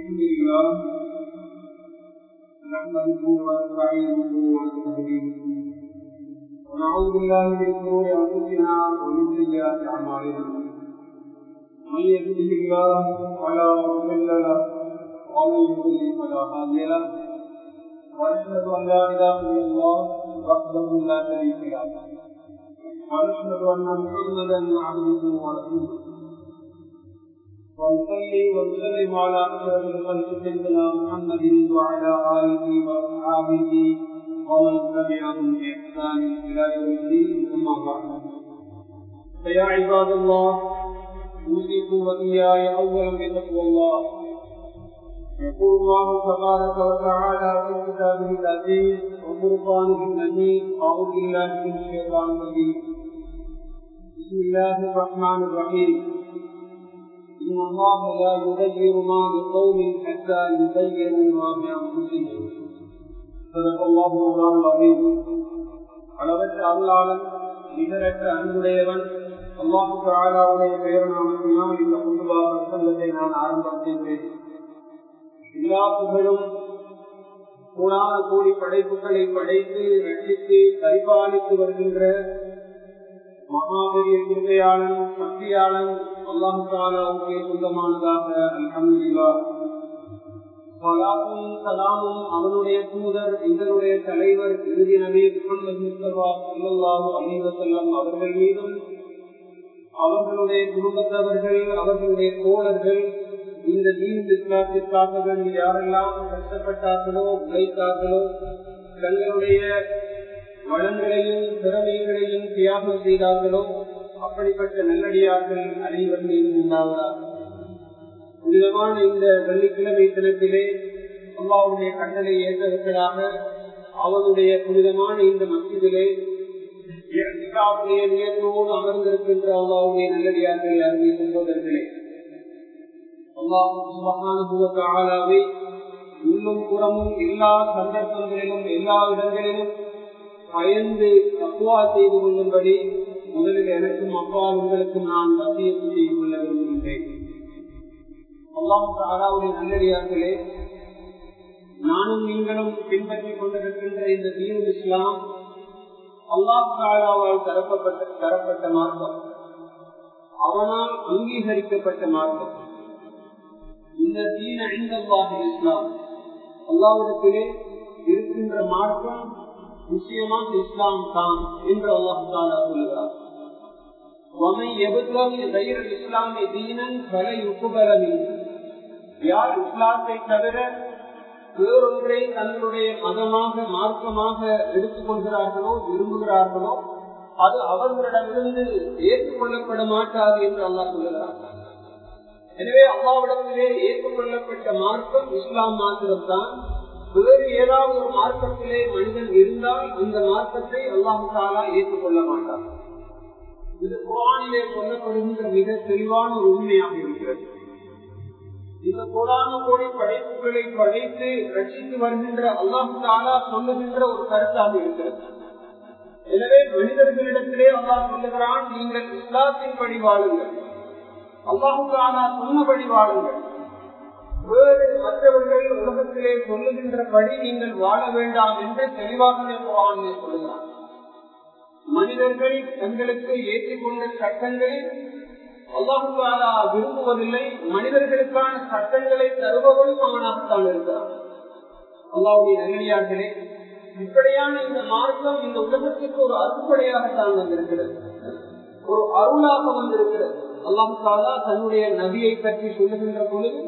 الحمد لله نحمده ونستعينه ونستهديه ونعوذ بالله من شرور انفسنا ومن سيئات اعمالنا من يهده الله فلا مضل له ومن يضلل فلا هادي له ونشهد ان لا اله الا الله وحده لا شريك له ونشهد ان محمدا عبده ورسوله ونصلي ونسلم على اشرف الخلق سيدنا محمد وعلى اله واصحابه ومن تبعهم باحسان الى يوم الدين اما بعد فيا عباد الله اوصيكم واياي اولا بتقوى الله يقول الله تبارك وتعالى في كتابه العزيز وفرقانه المجيد اعوذ بالله من الشيطان الرجيم بسم الله الرحمن الرحيم إن الله لا يغير ما بقوم حتى يغيروا ما بأنفسهم صدق الله مولانا العظيم அளவற்ற அருளாளன் நிகரற்ற அன்புடையவன் அல்லாஹு தாலாவுடைய பெயர் நாமத்தினால் இந்த புதுவா பிரசங்கத்தை நான் ஆரம்பம் செய்தேன் எல்லா புகழும் கூடான கூடி படைப்புகளை படைத்து ரட்சித்து பரிபாலித்து வருகின்ற மகாபெரிய கிருமையாளன் சக்தியாளன் அல்லாஹு தாலாவுக்கே சொந்தமானதாக அல்ஹம்துலில்லா சலாமும் சலாமும் அவனுடைய தூதர் இதனுடைய தலைவர் இறுதி நபி முகமது முஸ்தபா சல்லாஹூ அலிவசல்லம் அவர்கள் மீதும் அவர்களுடைய குடும்பத்தவர்கள் அவர்களுடைய தோழர்கள் இந்த தீன் இஸ்லாத்திற்காக வேண்டி யாரெல்லாம் கஷ்டப்பட்டார்களோ உழைத்தார்களோ தங்களுடைய வளங்களையும் திறமைகளையும் தியாகம் செய்தார்களோ அப்படிப்பட்ட நல்லடியார்கள் அனைவர் மீதும் உண்டாவதாக புனிதமான இந்த வெள்ளிக்கிழமை தினத்திலே அம்மாவுடைய கட்டளை ஏற்றவர்களாக அவனுடைய புனிதமான இந்த மசிதிலே நியத்தோடு அமர்ந்திருக்கின்ற அல்லாவுடைய நல்லடியார்கள் அருமை சகோதரர்களே அல்லாஹாவை உள்ளும் புறமும் எல்லா சந்தர்ப்பங்களிலும் எல்லா இடங்களிலும் பயந்து தக்குவா செய்து கொள்ளும்படி முதலில் எனக்கும் அப்பா உங்களுக்கும் நான் வசியத்து செய்து கொள்ள விரும்புகின்றேன் அல்லாஹாவுடைய நல்லடியார்களே நானும் நீங்களும் பின்பற்றிக் கொண்டிருக்கின்ற இந்த தீன் இஸ்லாம் அல்லாஹாலாவால் தரப்பட்ட தரப்பட்ட மார்க்கம் அவனால் அங்கீகரிக்கப்பட்ட மார்க்கம் இந்த தீன் அழிந்தல்லாஹ் இஸ்லாம் அல்லாவிடத்திலே இருக்கின்ற மார்க்கம் நிச்சயமாக இஸ்லாம் தான் என்று அல்லாஹு தாலா சொல்லுகிறார் இஸ்லாமிய தீனன் கலை உப்புகலமின் யார் இஸ்லாத்தை தவிர வேறொன்றை தங்களுடைய மதமாக மார்க்கமாக எடுத்துக்கொள்கிறார்களோ விரும்புகிறார்களோ அது அவர்களிடமிருந்து ஏற்றுக்கொள்ளப்பட மாட்டாது என்று அல்லாஹ் சொல்லுகிறார் எனவே அல்லாவிடத்திலே ஏற்றுக்கொள்ளப்பட்ட மார்க்கம் இஸ்லாம் மாத்திரம்தான் வேறு ஏதாவது ஒரு மார்க்கத்திலே மனிதன் இருந்தால் அந்த மார்க்கத்தை அல்லாஹு தாலா ஏற்றுக்கொள்ள மாட்டார் இது குரானிலே சொல்லப்படுகின்ற மிக தெளிவான ஒரு உண்மையாக இருக்கிறது இந்த கோடான கோடி படைப்புகளை படைத்து ரட்சித்து வருகின்ற அல்லாஹு தாலா சொல்லுகின்ற ஒரு கருத்தாக இருக்கிறது எனவே மனிதர்களிடத்திலே அல்லாஹ் சொல்லுகிறான் நீங்கள் இஸ்லாத்தின் படி வாழுங்கள் அல்லாஹு தாலா சொன்னபடி வாழுங்கள் வேறு மற்றவர்கள் உலகத்திலே சொல்லுகின்றபடி நீங்கள் வாழ வேண்டாம் என்று தெளிவாகவே குரானிலே சொல்லுகிறார் மனிதர்கள் தங்களுக்கு ஏற்றிக்கொண்ட சட்டங்களில் அல்லாஹாலா விரும்புவதில்லை மனிதர்களுக்கான சட்டங்களை தருபவனும் அவனாகத்தான் இருக்கிறான் அல்லாவுடைய நல்லடியார்களே இப்படியான இந்த மார்க்கம் இந்த உலகத்திற்கு ஒரு அறுப்படையாகத்தான் வந்திருக்கிறது ஒரு அருளாக வந்திருக்கிறது அல்லாஹு தாலா தன்னுடைய நபியை பற்றி சொல்லுகின்ற பொழுது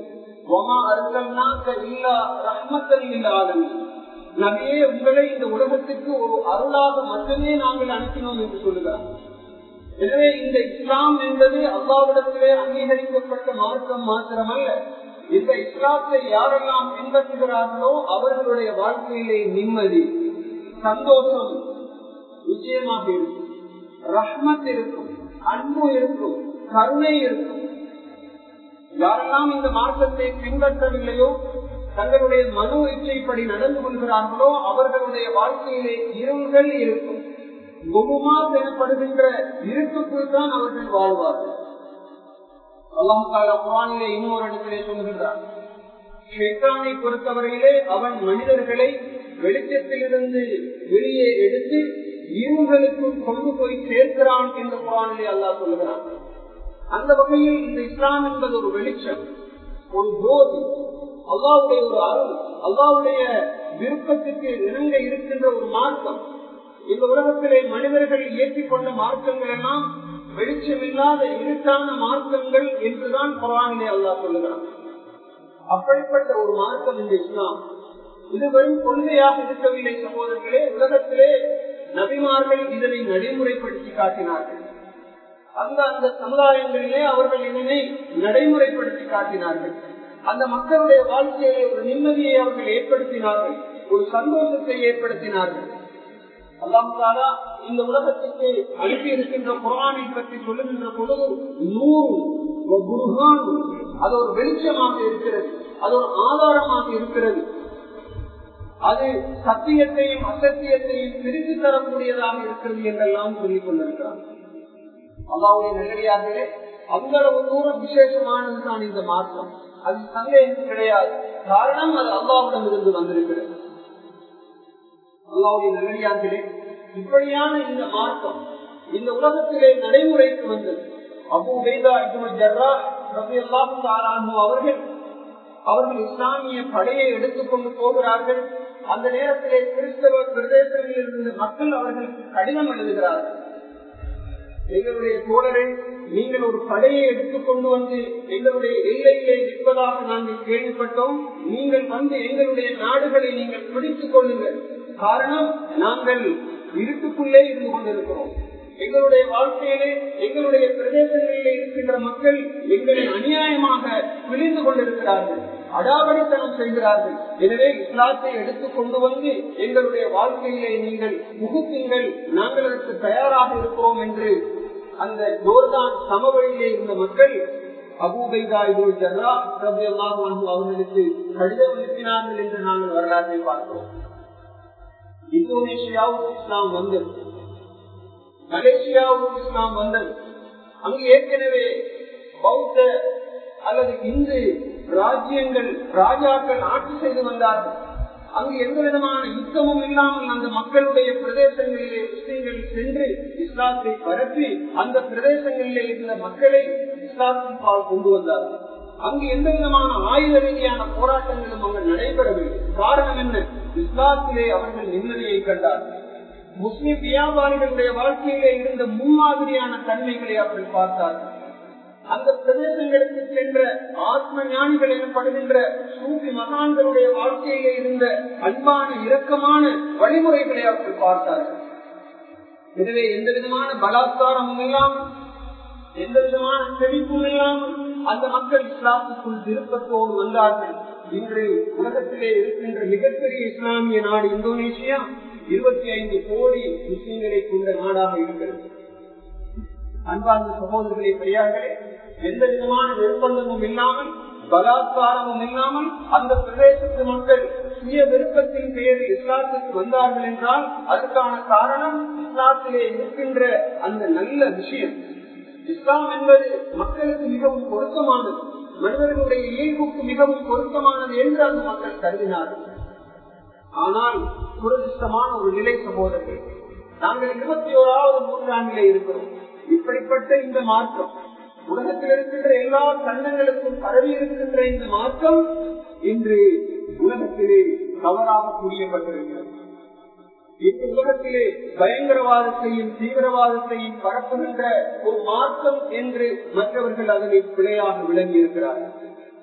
நபியே உங்களை இந்த உலகத்திற்கு ஒரு அருளாக மட்டுமே நாங்கள் அனுப்பினோம் என்று சொல்லுகிறார் எனவே இந்த இஸ்லாம் என்பது அல்லாவிடத்திலே அங்கீகரிக்கப்பட்ட மார்க்கம் மாத்திரமல்ல இந்த இஸ்லாத்தை யாரெல்லாம் பின்பற்றுகிறார்களோ அவர்களுடைய வாழ்க்கையிலே நிம்மதி சந்தோஷம் நிச்சயமாக இருக்கும் ரஹ்மத் இருக்கும் அன்பு இருக்கும் கருணை இருக்கும் யாரெல்லாம் இந்த மார்க்கத்தை பின்பற்றவில்லையோ தங்களுடைய மனோ இச்சைப்படி நடந்து கொள்கிறார்களோ அவர்களுடைய வாழ்க்கையிலே இருள்கள் இருக்கும் குருமாத் எனப்படுகின்ற இருக்குக்குள் தான் அவர்கள் வாழ்வார்கள் அல்லாஹால குரானிலே இன்னொரு இடத்திலே சொல்லுகின்றார் ஷேத்தானை பொறுத்தவரையிலே அவன் மனிதர்களை வெளிச்சத்திலிருந்து வெளியே எடுத்து இருங்களுக்கு கொண்டு போய் சேர்க்கிறான் என்று குரானிலே அல்லாஹ் சொல்லுகிறான் அந்த வகையில் இந்த இஸ்லாம் என்பது ஒரு வெளிச்சம் ஒரு ஜோதி அல்லாவுடைய ஒரு அருள் அல்லாவுடைய விருப்பத்துக்கு இணங்க இருக்கின்ற ஒரு மார்க்கம் இந்த உலகத்திலே மனிதர்கள் ஏற்றிக் கொண்ட மார்க்கங்கள் எல்லாம் வெளிச்சமில்லாத இருட்டான மார்க்கங்கள் என்றுதான் குரானிலே அல்லாஹ் சொல்லுகிறான் அப்படிப்பட்ட ஒரு மார்க்கம் இந்த இஸ்லாம் இது வெறும் கொள்கையாக இருக்கவில்லை சகோதரர்களே உலகத்திலே நபிமார்கள் இதனை நடைமுறைப்படுத்தி காட்டினார்கள் அந்த அந்த சமுதாயங்களிலே அவர்கள் இதனை நடைமுறைப்படுத்தி காட்டினார்கள் அந்த மக்களுடைய வாழ்க்கையிலே ஒரு நிம்மதியை அவர்கள் ஏற்படுத்தினார்கள் ஒரு சந்தோஷத்தை ஏற்படுத்தினார்கள் அல்லாமதாலா இந்த உலகத்திற்கு அனுப்பி இருக்கின்ற குரானை பற்றி சொல்லுகின்ற பொழுது நூறு குருகான் அது ஒரு வெளிச்சமாக இருக்கிறது அது ஒரு ஆதாரமாக இருக்கிறது அது சத்தியத்தையும் அசத்தியத்தையும் பிரித்து தரக்கூடியதாக இருக்கிறது என்றெல்லாம் சொல்லிக் கொண்டிருக்கிறார் அல்லாவுடைய நல்லடியார்களே அந்த அளவு தூரம் விசேஷமானதுதான் இந்த மாற்றம் அது சந்தேகம் கிடையாது காரணம் அது அல்லாவிடம் இருந்து வந்திருக்கிறது அல்லாவுடைய நல்லடியார்களே இப்படியான இந்த மாற்றம் இந்த உலகத்திலே நடைமுறைக்கு வந்தது அபு உபேதா இப்னு ஜர்ரா ரலியல்லாஹு தஆலா அன்ஹு அவர்கள் அவர்கள் இஸ்லாமிய படையை எடுத்துக்கொண்டு போகிறார்கள் அந்த நேரத்திலே கிறிஸ்தவ பிரதேசங்களில் இருந்த மக்கள் அவர்களுக்கு கடிதம் எழுதுகிறார்கள் எங்களுடைய தோழரை நீங்கள் ஒரு படையை எடுத்துக்கொண்டு வந்து எங்களுடைய எல்லையிலே நிற்பதாக நாங்கள் கேள்விப்பட்டோம் நீங்கள் வந்து எங்களுடைய நாடுகளை நீங்கள் பிடித்துக் கொள்ளுங்கள் காரணம் நாங்கள் இருட்டுக்குள்ளே இருந்து கொண்டிருக்கிறோம் எங்களுடைய வாழ்க்கையிலே எங்களுடைய பிரதேசங்களிலே இருக்கின்ற மக்கள் எங்களை அநியாயமாக பிழிந்து கொண்டிருக்கிறார்கள் அடாவடித்தனம் செய்கிறார்கள் எனவே இஸ்லாத்தை எடுத்துக் கொண்டு வந்து எங்களுடைய வாழ்க்கையிலே நீங்கள் புகுத்துங்கள் நாங்கள் அதற்கு தயாராக இருக்கிறோம் என்று அந்த ஜோர்தான் சமவெளியிலே இருந்த மக்கள் அபூபைதா இது ஜர்ரா அவர்களுக்கு கடிதம் அனுப்பினார்கள் என்று நாங்கள் வரலாற்றை பார்க்கிறோம் இந்தோனேஷியாவுக்கு இஸ்லாம் வந்தது மலேசியாவுக்கு இஸ்லாம் வந்தது அங்கு ஏற்கனவே பௌத்த அல்லது இந்து ராஜ்யங்கள் ராஜாக்கள் ஆட்சி செய்து வந்தார்கள் அங்கு எந்த விதமான யுத்தமும் இல்லாமல் அந்த மக்களுடைய பிரதேசங்களிலே முஸ்லீம்கள் சென்று இஸ்லாத்தை பரப்பி அந்த பிரதேசங்களிலே இருந்த மக்களை இஸ்லாத்தின் பால் கொண்டு வந்தார்கள் அங்கு எந்த விதமான ஆயுத ரீதியான போராட்டங்களும் அங்கு நடைபெறவில்லை காரணம் என்ன இஸ்லாத்திலே அவர்கள் நிம்மதியை கண்டார்கள் முஸ்லிம் வியாபாரிகளுடைய வாழ்க்கையிலே இருந்த முன்மாதிரியான தன்மைகளை அவர்கள் பார்த்தார்கள் அந்த பிரதேசங்களுக்கு சென்ற ஆத்ம ஞானிகள் எனப்படுகின்ற சூப்பி மகான்களுடைய வாழ்க்கையிலே இருந்த அன்பான இரக்கமான வழிமுறைகளை அவர்கள் பார்த்தார்கள் எனவே எந்த விதமான பலாத்காரமும் இல்லாமல் எந்த விதமான செழிப்பும் இல்லாமல் அந்த மக்கள் இஸ்லாத்துக்குள் விருப்பத்தோடு வந்தார்கள் இன்று உலகத்திலே இருக்கின்ற மிகப்பெரிய இஸ்லாமிய நாடு இந்தோனேஷியா இருபத்தி ஐந்து கோடி முஸ்லீம்களை கொண்ட நாடாக இருக்கிறது அன்பார்ந்த சகோதரர்களை பெரியார்களே எந்த விதமான நிர்பந்தமும் இல்லாமல் பலாத்காரமும் இல்லாமல் அந்த பிரதேசத்து மக்கள் சுய விருப்பத்தின் பெயரில் இஸ்லாத்துக்கு வந்தார்கள் என்றால் அதுக்கான காரணம் இஸ்லாத்திலே இருக்கின்ற அந்த நல்ல விஷயம் இஸ்லாம் என்பது மக்களுக்கு மிகவும் பொருத்தமானது மனிதர்களுடைய இயல்புக்கு மிகவும் பொருத்தமானது என்று அந்த மக்கள் கருதினார்கள் ஆனால் துரதிருஷ்டமான ஒரு நிலை சகோதரர்கள் நாங்கள் இருபத்தி ஓராவது நூற்றாண்டிலே இருக்கிறோம் இப்படிப்பட்ட இந்த மாற்றம் உலகத்தில் இருக்கின்ற எல்லா கண்ணங்களுக்கும் பரவி இருக்கின்ற இந்த மாற்றம் இன்று உலகத்திலே தவறாக புரியப்பட்டிருக்கிறது இந்த உலகத்திலே பயங்கரவாதத்தையும் தீவிரவாதத்தையும் பரப்புகின்ற ஒரு மார்க்கம் என்று மற்றவர்கள் அதனை பிழையாக விளங்கி இருக்கிறார்கள்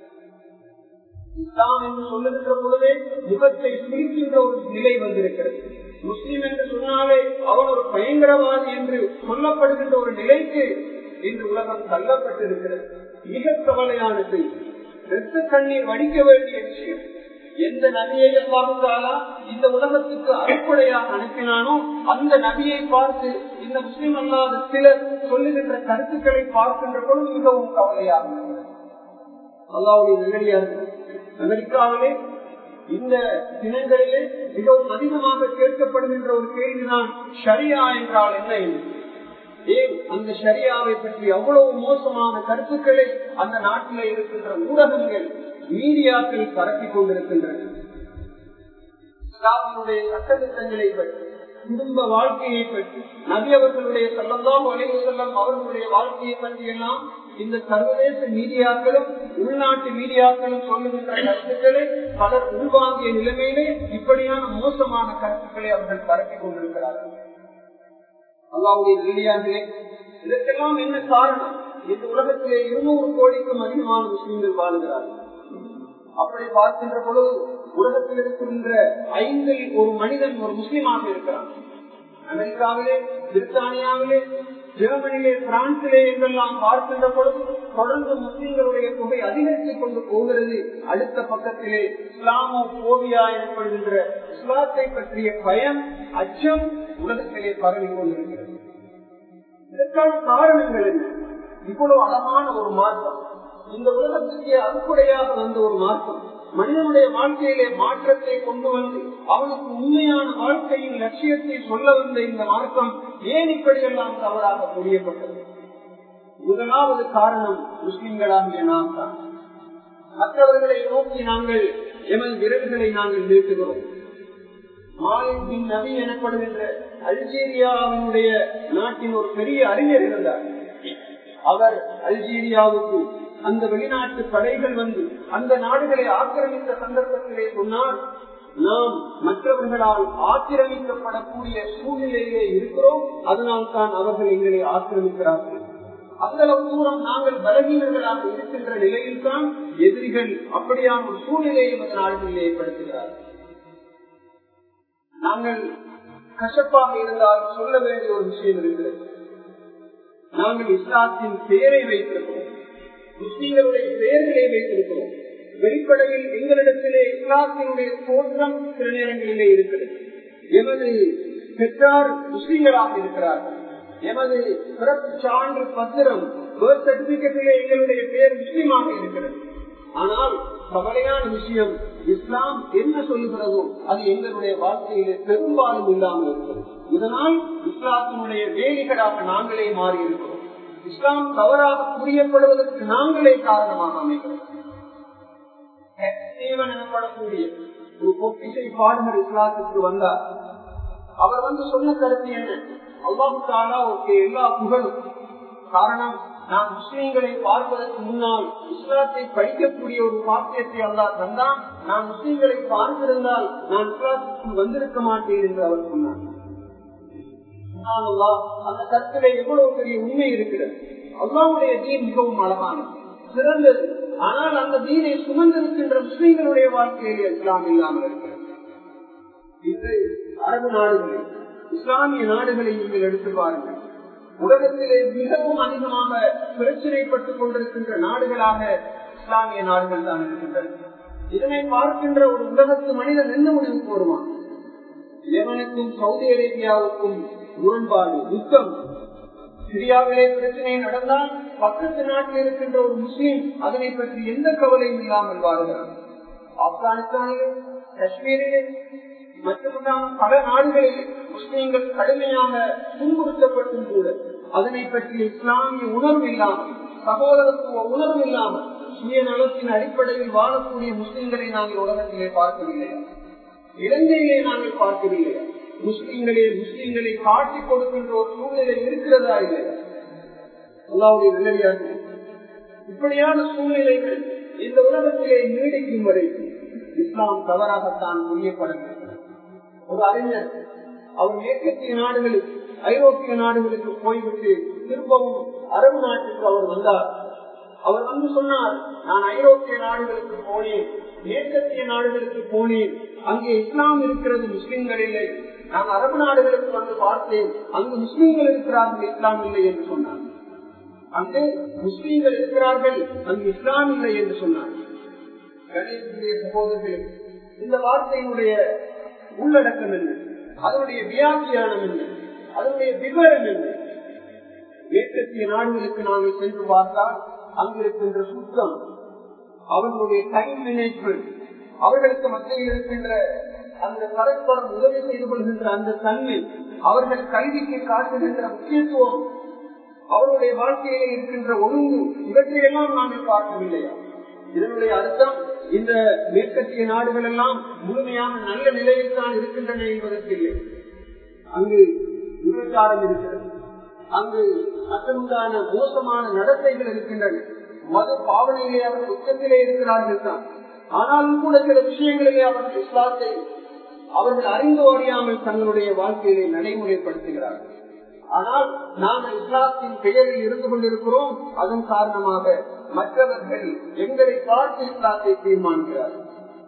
இஸ்லாம் என்று சொல்லுகின்ற பொழுதே முகத்தை சுருக்கின்ற ஒரு நிலை வந்திருக்கிறது முஸ்லீம் என்று சொன்னாலே அவன் ஒரு பயங்கரவாதி என்று சொல்லப்படுகின்ற ஒரு நிலைக்கு இன்று உலகம் தள்ளப்பட்டிருக்கிறது மிக கவலையானது இரத்த கண்ணீர் வடிக்க வேண்டிய விஷயம் எந்த நபியை பார்த்தாலா இந்த உலகத்துக்கு அடிப்படையாக அனுப்பினானோ அந்த நபியை பார்த்து இந்த முஸ்லிம் அல்லாத சிலர் சொல்லுகின்ற கருத்துக்களை பார்க்கின்ற பொழுது மிகவும் கவலையாக அல்லாவுடைய நிலையார்கள் அமெரிக்காவிலே இந்த தினங்களிலே மிகவும் அதிகமாக கேட்கப்படுகின்ற ஒரு கேள்விதான் ஷரியா என்றால் என்ன என்று ஏன் அந்த ஷரியாவை பற்றி அவ்வளவு மோசமான கருத்துக்களை அந்த நாட்டிலே இருக்கின்ற ஊடகங்கள் மீடியாக்கள் பரப்பிக் கொண்டிருக்கின்றன இஸ்லாமினுடைய சட்டத்திட்டங்களை பற்றி குடும்ப வாழ்க்கையை பற்றி நபி அவர்களுடைய செல்லலாம் வளைவு செல்லம் அவர்களுடைய வாழ்க்கையை பற்றி எல்லாம் இந்த சர்வதேச மீடியாக்களும் உள்நாட்டு மீடியாக்களும் சொல்லுகின்ற கருத்துக்களை பலர் உள்வாங்கிய நிலைமையிலே இப்படியான மோசமான கருத்துக்களை அவர்கள் பரப்பிக் கொண்டிருக்கிறார்கள் அல்லாவுடைய மீடியாக்களே இதற்கெல்லாம் என்ன காரணம் இந்த உலகத்திலே இருநூறு கோடிக்கும் அதிகமான முஸ்லீம்கள் வாழ்கிறார்கள் அப்படி பார்க்கின்ற பொழுது உலகத்தில் இருக்கின்ற ஐந்தில் ஒரு மனிதன் ஒரு முஸ்லீமாக இருக்கிறான் அமெரிக்காவிலே பிரித்தானியாவிலே ஜெர்மனியிலே பிரான்சிலே என்றெல்லாம் பார்க்கின்ற பொழுது தொடர்ந்து முஸ்லீம்களுடைய தொகை அதிகரித்துக் கொண்டு போகிறது அடுத்த பக்கத்திலே இஸ்லாமோ போவியா எனப்படுகின்ற இஸ்லாத்தை பற்றிய பயம் அச்சம் உலகத்திலே பரவி கொண்டிருக்கிறது இதற்கான காரணங்கள் என்ன இவ்வளவு அழகான ஒரு மாற்றம் இந்த உலகத்துக்கே அறுக்குடையாக வந்த ஒரு மாற்றம் மனிதனுடைய வாழ்க்கையிலே மாற்றத்தை கொண்டு வந்து அவனுக்கு உண்மையான வாழ்க்கையின் லட்சியத்தை சொல்ல வந்த இந்த மார்க்கம் ஏன் இப்படியெல்லாம் தவறாக புரியப்பட்டது முதலாவது காரணம் முஸ்லிம்களாகிய நாம் தான் மற்றவர்களை நோக்கி நாங்கள் எமது விரல்களை நாங்கள் நீட்டுகிறோம் மாலின் நபி எனப்படுகின்ற அல்ஜீரியாவினுடைய நாட்டின் ஒரு பெரிய அறிஞர் இருந்தார் அவர் அல்ஜீரியாவுக்கு அந்த வெளிநாட்டு படைகள் வந்து அந்த நாடுகளை ஆக்கிரமித்த சந்தர்ப்பத்திலே சொன்னால் நாம் மற்றவர்களால் ஆக்கிரமிக்கப்படக்கூடிய சூழ்நிலையிலே இருக்கிறோம் அதனால் தான் அவர்கள் எங்களை ஆக்கிரமிக்கிறார்கள் அந்த தூரம் நாங்கள் பலகீனர்களாக இருக்கின்ற நிலையில் தான் எதிரிகள் அப்படியான ஒரு சூழ்நிலையை அந்த நாடுகளில் ஏற்படுத்துகிறார்கள் நாங்கள் கசப்பாக இருந்தால் சொல்ல வேண்டிய ஒரு விஷயம் இருக்கிறது நாங்கள் இஸ்லாத்தின் பெயரை வைத்திருக்கிறோம் முஸ்லீம்களுடைய பெயர்களை வைத்திருக்கிறோம் வெளிப்படையில் எங்களிடத்திலே இஸ்லாத்தினுடைய தோற்றம் சில நேரங்களிலே இருக்கிறது எமது பெற்றார் முஸ்லீம்களாக இருக்கிறார்கள் எமது பிறப்பு சான்று பத்திரம் பர்த் சர்டிபிகேட்டிலே எங்களுடைய பெயர் முஸ்லீமாக இருக்கிறது ஆனால் கவலையான விஷயம் இஸ்லாம் என்ன சொல்லுகிறதோ அது எங்களுடைய வாழ்க்கையிலே பெரும்பாலும் இல்லாமல் இருக்கிறது இதனால் இஸ்லாத்தினுடைய வேலிகளாக நாங்களே மாறி இருக்கிறோம் இஸ்லாம் தவறாக புரியப்படுவதற்கு நாங்களே காரணமாக அமைகிறோம் எனப்படக்கூடிய ஒரு பொக்கிசை பாடுகிற இஸ்லாத்துக்கு வந்தார் அவர் வந்து சொன்ன கருத்து என்ன அல்லாவுக்கான ஒரு எல்லா புகழும் காரணம் நான் முஸ்லீம்களை பார்ப்பதற்கு முன்னால் இஸ்லாத்தை படிக்கக்கூடிய ஒரு பாக்கியத்தை அல்லா தந்தான் நான் முஸ்லீம்களை பார்த்திருந்தால் நான் இஸ்லாத்துக்கு வந்திருக்க மாட்டேன் என்று அவர் சொன்னார் அந்த கருத்திலே எவ்வளவு பெரிய உண்மை இருக்கிறது அல்லாவுடைய தீன் மிகவும் அழகானது சிறந்தது ஆனால் அந்த தீனை சுமந்திருக்கின்ற முஸ்லீம்களுடைய வாழ்க்கையிலே இஸ்லாம் இல்லாமல் இருக்கிறது இது அரபு நாடுகளில் இஸ்லாமிய நாடுகளை நீங்கள் எடுத்து பாருங்கள் உலகத்திலே மிகவும் அதிகமாக பிரச்சனைப்பட்டுக் கொண்டிருக்கின்ற நாடுகளாக இஸ்லாமிய நாடுகள் தான் இருக்கின்றன இதனை பார்க்கின்ற ஒரு உலகத்து மனிதன் என்ன முடிவுக்கு வருவான் யமனுக்கும் சவுதி அரேபியாவுக்கும் முரண்பாடு யுத்தம் சிரியாவிலே பிரச்சனை நடந்தால் பக்கத்து நாட்டில் இருக்கின்ற ஒரு முஸ்லீம் அதனை பற்றி எந்த கவலையும் இல்லாமல் வாழ்கிறார் ஆப்கானிஸ்தானிலே காஷ்மீரிலே மட்டுமல்லாம பல நாடுகளில் முஸ்லீம்கள் கடுமையாக துன்புறுத்தப்பட்டும் கூட அதனை பற்றிய இஸ்லாமிய உணர்வு இல்லாமல் சகோதரத்துவ உணர்வு இல்லாமல் சுயநலத்தின் அடிப்படையில் வாழக்கூடிய முஸ்லீம்களை நாங்கள் உலகத்திலே பார்க்கவில்லையா இலங்கையிலே நாங்கள் பார்க்கவில்லையா முஸ்லீம்களே முஸ்லீம்களை காட்டிக் கொடுக்கின்ற ஒரு சூழ்நிலை இருக்கிறதா இல்லையா அல்லாவுடைய நிலையாக இப்படியான சூழ்நிலைகள் இந்த உலகத்திலே நீடிக்கும் வரைக்கும் இஸ்லாம் தவறாகத்தான் புரியப்படவில்லை ஒரு அறிஞர் அவர் மேற்கத்திய நாடுகளுக்கு ஐரோப்பிய நாடுகளுக்கு போய்விட்டு திரும்பவும் அரபு நாட்டுக்கு அவர் வந்தார் அவர் வந்து சொன்னார் நான் ஐரோப்பிய நாடுகளுக்கு போனேன் மேற்கத்திய நாடுகளுக்கு போனேன் அங்கே இஸ்லாம் இருக்கிறது முஸ்லிம்கள் இல்லை நான் அரபு நாடுகளுக்கு வந்து பார்த்தேன் அங்கு முஸ்லிம்கள் இருக்கிறார்கள் இஸ்லாம் இல்லை என்று சொன்னார் அங்கு முஸ்லீம்கள் இருக்கிறார்கள் அங்கு இஸ்லாம் இல்லை என்று சொன்னார் கணேசனுடைய சகோதரர்கள் இந்த வார்த்தையினுடைய உள்ளடக்கம் என்ன அதனுடைய வியாக்கியானம் என்ன அதனுடைய விவரம் என்ன மேற்கத்திய நாடுகளுக்கு நாங்கள் சென்று பார்த்தால் அங்கு இருக்கின்ற சுத்தம் அவர்களுடைய டைம் மேனேஜ்மெண்ட் அவர்களுக்கு மத்தியில் இருக்கின்ற அந்த பரஸ்பரம் உதவி செய்து கொள்கின்ற அந்த தன்மை அவர்கள் கல்விக்கு காட்டுகின்ற முக்கியத்துவம் அவருடைய வாழ்க்கையிலே இருக்கின்ற ஒழுங்கு இவற்றையெல்லாம் நாங்கள் பார்க்கவில்லையா இதனுடைய அர்த்தம் இந்த மேற்கத்திய நாடுகள் எல்லாம் முழுமையான நல்ல நிலையில் தான் இருக்கின்றன என்பதற்கு இல்லை அங்கு விபச்சாரம் இருக்கிறது அங்கு அத்தனுண்டான மோசமான நடத்தைகள் இருக்கின்றன மது பாவனையிலே அவர்கள் உச்சத்திலே இருக்கிறார்கள் தான் ஆனாலும் கூட சில விஷயங்களிலே அவர்கள் இஸ்லாத்தை அவர்கள் அறிந்து அறியாமல் தங்களுடைய வாழ்க்கையிலே நடைமுறைப்படுத்துகிறார்கள் ஆனால் நாங்கள் இஸ்லாத்தின் பெயரில் இருந்து கொண்டிருக்கிறோம் அதன் காரணமாக மற்றவர்கள் எங்களை பார்த்து இஸ்லாத்தை தீர்மானிக்கிறார்கள்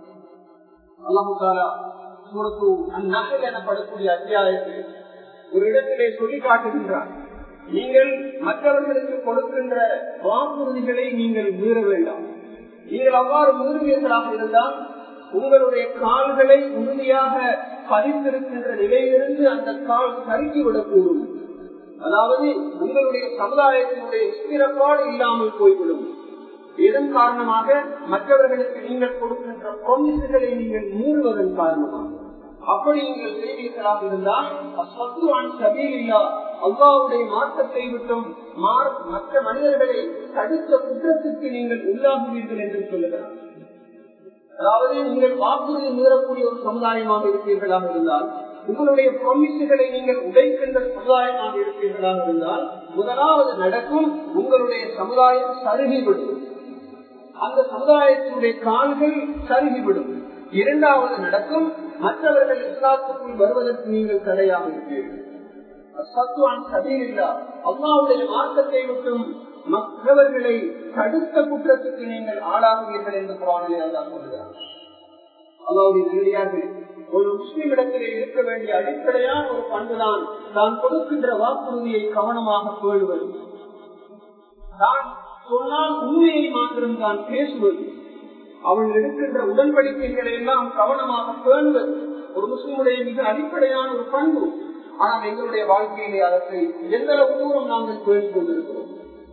அல்லாஹாலா சூரத்து அந்நகல் எனப்படக்கூடிய அத்தியாயத்தில் ஒரு இடத்திலே சொல்லி காட்டுகின்றார் நீங்கள் மற்றவர்களுக்கு கொடுக்கின்ற வாக்குறுதிகளை நீங்கள் மீற வேண்டாம் நீங்கள் அவ்வாறு மீறுவீர்களாக இருந்தால் உங்களுடைய கால்களை உறுதியாக பதித்திருக்கின்ற நிலையிலிருந்து அந்த கால் சறுக்கிவிடக்கூடும் அதாவது உங்களுடைய சமுதாயத்தினுடைய ஸ்திரப்பாடு இல்லாமல் போய்விடும் இதன் காரணமாக மற்றவர்களுக்கு நீங்கள் கொடுக்கின்ற பொமிசுகளை நீங்கள் மீறுவதன் காரணமாக அப்படி நீங்கள் செய்வீர்களாக இருந்தால் அஸ்வத்துவான் சபீலில்லா அல்லாவுடைய மாற்றத்தை விட்டும் மற்ற மனிதர்களை தடுத்த குற்றத்துக்கு நீங்கள் உள்ளாகுவீர்கள் என்று சொல்லுகிறார் அதாவது நீங்கள் வாக்குறுதி மீறக்கூடிய ஒரு சமுதாயமாக இருப்பீர்களாக இருந்தால் உங்களுடைய ப்ரொமிசுகளை நீங்கள் உடைக்கின்ற சமுதாயமாக இருப்பீர்களாக இருந்தால் முதலாவது நடக்கும் உங்களுடைய சமுதாயம் சருகிவிடும் அந்த சமுதாயத்தினுடைய கால்கள் சருகிவிடும் இரண்டாவது நடக்கும் மற்றவர்கள் இஸ்லாத்துக்குள் வருவதற்கு நீங்கள் தடையாக இருப்பீர்கள் சத்துவான் சபீரில்லா அல்லாவுடைய மார்க்கத்தை விட்டும் மற்றவர்களை தடுத்த குற்றத்துக்கு நீங்கள் ஆளாகுவீர்கள் என்று குரானிலே அல்லா சொல்கிறார் அல்லாவுடைய நெல்லியார்கள் ஒரு முஸ்லிம் இடத்திலே இருக்க வேண்டிய அடிப்படையான ஒரு பண்புதான் தான் கொடுக்கின்ற வாக்குறுதியை கவனமாக பேழுவது தான் சொன்னால் உண்மையை மாத்திரம் தான் பேசுவது அவள் எடுக்கின்ற உடன்படிக்கைகளை எல்லாம் கவனமாக பேணுவது ஒரு முஸ்லிமுடைய மிக அடிப்படையான ஒரு பண்பு ஆனால் எங்களுடைய வாழ்க்கையிலே அதற்கு எந்த அளவு தூரம் நாங்கள் பேசி கொண்டிருக்கிறோம்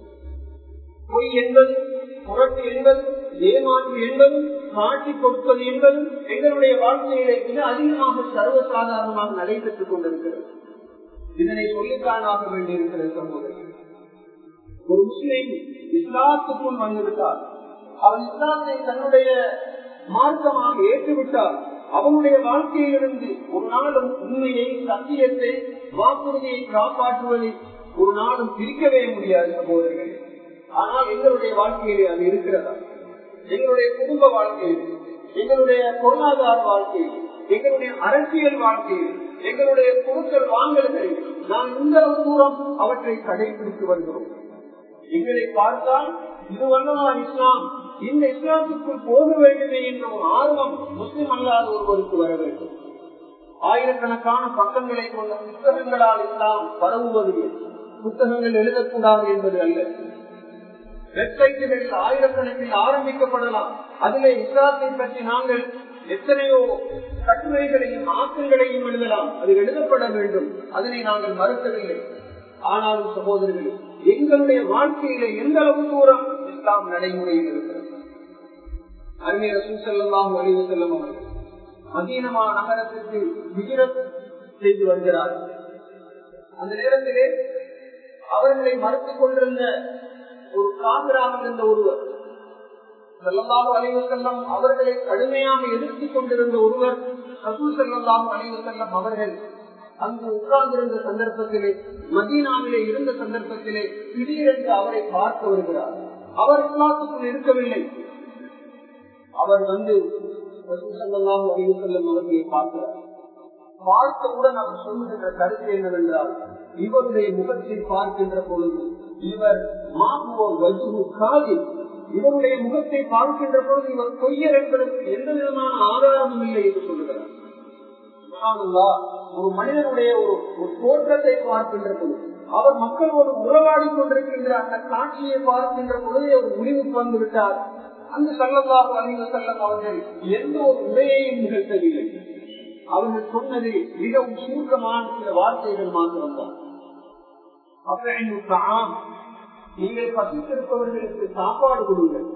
பொய் என்பது புரட்டு என்பது ஏமாற்று என்பது காட்டி கொடுப்பது என்பது எங்களுடைய வாழ்க்கையிலே மிக அதிகமாக சர்வசாதாரணமாக நடைபெற்றுக் கொண்டிருக்கிறது இதனை சொல்லித்தானாக வேண்டியிருக்கிறது சமூகத்தில் ஒரு முஸ்லீம் இஸ்லாத்துக்குள் வந்துவிட்டார் அவன் இஸ்லாத்தை தன்னுடைய மார்க்கமாக ஏற்றுவிட்டார் அவனுடைய வாழ்க்கையிலிருந்து ஒரு நாளும் உண்மையை சத்தியத்தை வாக்குறுதியை காப்பாற்றுவதை ஒரு நாளும் பிரிக்கவே முடியாது சகோதரர்கள் ஆனால் எங்களுடைய வாழ்க்கையிலே அது இருக்கிறதா எங்களுடைய குடும்ப வாழ்க்கையில் எங்களுடைய பொருளாதார வாழ்க்கையில் எங்களுடைய அரசியல் வாழ்க்கையில் எங்களுடைய பொருட்கள் வாங்கல்களில் நாம் இந்த அளவு தூரம் அவற்றை கடைபிடித்து வருகிறோம் எங்களை பார்த்தால் இது வல்லவா இஸ்லாம் இந்த இஸ்லாத்துக்குள் போக வேண்டுமே என்ற ஒரு ஆர்வம் முஸ்லிம் அல்லாத ஒருவருக்கு வர வேண்டும் ஆயிரக்கணக்கான பக்கங்களை கொண்ட புத்தகங்களால் இஸ்லாம் பரவுவது புத்தகங்கள் எழுதக்கூடாது என்பது அல்ல வெப்சைட்டுகளில் ஆயிரக்கணக்கில் ஆரம்பிக்கப்படலாம் அதிலே இஸ்லாத்தை பற்றி நாங்கள் எத்தனையோ கட்டுரைகளையும் ஆக்கங்களையும் எழுதலாம் அது எழுதப்பட வேண்டும் அதனை நாங்கள் மறுக்கவில்லை ஆனாலும் சகோதரர்களே எங்களுடைய வாழ்க்கையில எந்த அளவு தூரம் இஸ்லாம் நடைமுறையில் இருக்கிறது அருமை ரசூல் செல்லாம் வலிவு செல்லும் அவர்கள் மதீனமா நகரத்திற்கு விஜிரத் செய்து வருகிறார் அந்த நேரத்திலே அவர்களை மறுத்துக் கொண்டிருந்த ஒரு காவிராக இருந்த ஒருவர் செல்லல்லாஹு அலைவு செல்லம் அவர்களை கடுமையாக எதிர்த்துக் கொண்டிருந்த ஒருவர் ரசூல் செல்லல்லாஹு அலைவு செல்லம் அவர்கள் அங்கு உட்கார்ந்திருந்த சந்தர்ப்பத்திலே மதீனாவிலே இருந்த சந்தர்ப்பத்திலே திடீரென்று அவரை பார்க்க வருகிறார் அவர் இஸ்லாத்துக்குள் இருக்கவில்லை அவர் வந்து செல்லலாம் அறிவு செல்லும் அவர்களை பார்க்கிறார் பார்த்தவுடன் அவர் சொல்லுகின்ற கருத்து என்னவென்றால் இவருடைய முகத்தை பார்க்கின்ற பொழுது இவர் மாகுவோ வஜு காதி இவருடைய முகத்தை பார்க்கின்ற பொழுது இவர் பொய்யர் என்பதற்கு எந்த விதமான ஆதாரமும் இல்லை என்று சொல்லுகிறார் ஒரு மனிதனுடைய ஒரு ஒரு தோற்றத்தை பார்க்கின்ற பொழுது அவர் மக்களோடு உறவாடி கொண்டிருக்கின்ற அந்த காட்சியை பார்க்கின்ற பொழுது ஒரு முடிவுக்கு வந்து விட்டார் அந்த சல்லல்லாஹு அலிவ செல்லம் அவர்கள் எந்த ஒரு உரையையும் நிகழ்த்தவில்லை அவர்கள் சொன்னது மிகவும் சுருக்கமான சில வார்த்தைகள் மாத்திரம்தான் அப்ப நீங்கள் பசித்திருப்பவர்களுக்கு சாப்பாடு கொடுங்கள்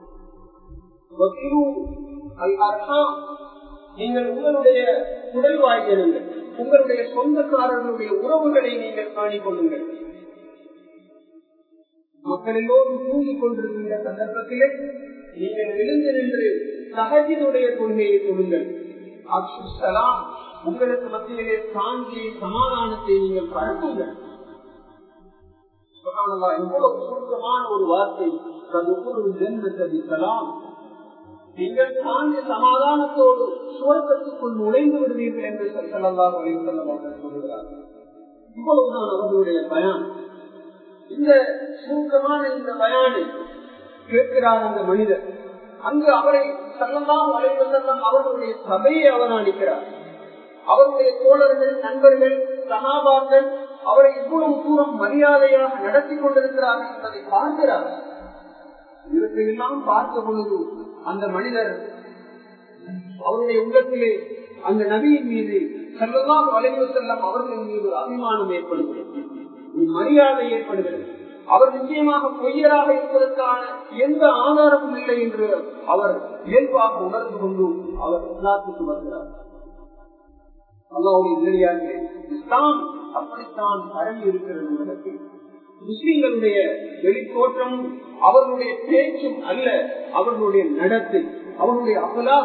நீங்கள் உங்களுடைய குடல் வாய்களுங்கள் உங்களுடைய சொந்தக்காரர்களுடைய உறவுகளை நீங்கள் காணிக் கொள்ளுங்கள் மக்கள் எல்லோரும் தூங்கிக் கொண்டிருக்கின்ற சந்தர்ப்பத்திலே நீங்கள் எழுந்து நின்று சகஜினுடைய கொள்கையை சொல்லுங்கள் அப்சுசலாம் உங்களுக்கு மத்தியிலே சாந்தியை சமாதானத்தை நீங்கள் பரப்புங்கள் எவ்வளவு சுருக்கமான ஒரு வார்த்தை ஜென்மத்தலாம் நீங்கள் சாந்தி சமாதானத்தோடு சுவர்க்கத்துக்குள் நுழைந்து விடுவீர்கள் என்று சொல்லலாம் அவர்கள் சொல்லுகிறார் இவ்வளவுதான் அவர்களுடைய பயன் இந்த சுருக்கமான இந்த பயானை கேட்கிறார் அந்த மனிதர் அங்கு அவரை செல்லலாம் வளைவதெல்லாம் அவர்களுடைய சபையை அவதானிக்கிறார் அவருடைய தோழர்கள் நண்பர்கள் சகாபாக்கள் அவரை இவ்வளவு தூரம் மரியாதையாக நடத்தி கொண்டிருக்கிறார்கள் என்பதை பார்க்கிறார் இவற்றையெல்லாம் பார்த்த பொழுது அந்த மனிதர் அவருடைய உள்ளத்திலே அந்த நபியின் மீது செல்லலாம் வளைவு செல்லம் அவர்களின் மீது அபிமானம் ஏற்படுகிறது ஒரு மரியாதை ஏற்படுகிறது அவர் நிச்சயமாக பொய்யராக இருப்பதற்கான எந்த ஆதாரமும் இல்லை என்று அவர் இயல்பாக உணர்ந்து கொண்டு அவர் இஸ்லாத்துக்கு வருகிறார் அல்லாவுடைய நேரடியாக இஸ்லாம் அப்படித்தான் பரவி இருக்கிறது உலகத்தில் முஸ்லிம்களுடைய வெளித்தோற்றமும் அவர்களுடைய பேச்சும் அல்ல அவர்களுடைய நடத்தை அவர்களுடைய அகலா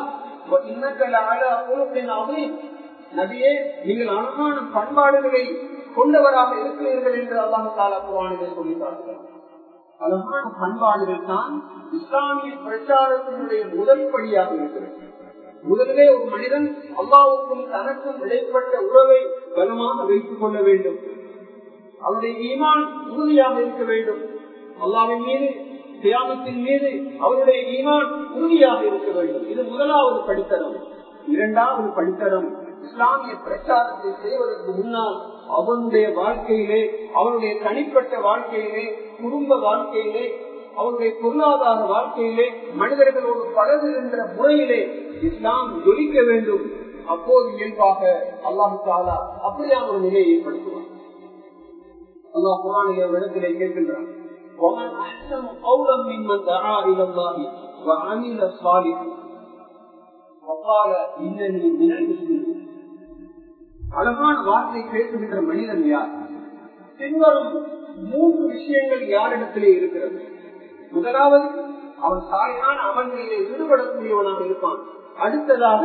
நபியே நீங்கள் அழகான பண்பாடுகளை கொண்டவராக இருக்கிறீர்கள் என்று அல்லாஹு தாலா குரானிலே சொல்லித்தார்கள் அழகான பண்பாடுகள் தான் இஸ்லாமிய பிரச்சாரத்தினுடைய முதல் படியாக இருக்கிறது முதலிலே ஒரு மனிதன் அல்லாவுக்கும் தனக்கும் இடைப்பட்ட உறவை பலமாக வைத்துக் கொள்ள வேண்டும் அவருடைய ஈமான் உறுதியாக இருக்க வேண்டும் அல்லாவின் மீது தியாகத்தின் மீது அவருடைய ஈமான் உறுதியாக இருக்க வேண்டும் இது முதலாவது படித்தரம் இரண்டாவது படித்தரம் இஸ்லாமிய பிரச்சாரத்தை செய்வதற்கு முன்னால் அவனுடைய வாழ்க்கையிலே அவனுடைய தனிப்பட்ட வாழ்க்கையிலே குடும்ப வாழ்க்கையிலே அவருடைய பொருளாதார வாழ்க்கையிலே மனிதர்களோடு பழகுகின்ற முறையிலே இஸ்லாம் ஜொலிக்க வேண்டும் அப்போது இயல்பாக அல்லாஹு தாலா அப்படியான ஒரு நிலையை ஏற்படுத்துவார் அல்லாஹ் குரானிலே ஒரு இடத்திலே கேட்கின்றான் ومن أحسن قولا ممن دعا إلى الله وعمل صالحا وقال إنني من المسلمين அழகான வார்த்தை பேசுகின்ற மனிதன் யார் பின்வரும் மூன்று விஷயங்கள் யாரிடத்திலே இருக்கிறது முதலாவது அவன் சாலையான அமல்களிலே ஈடுபடக்கூடியவனாக இருப்பான் அடுத்ததாக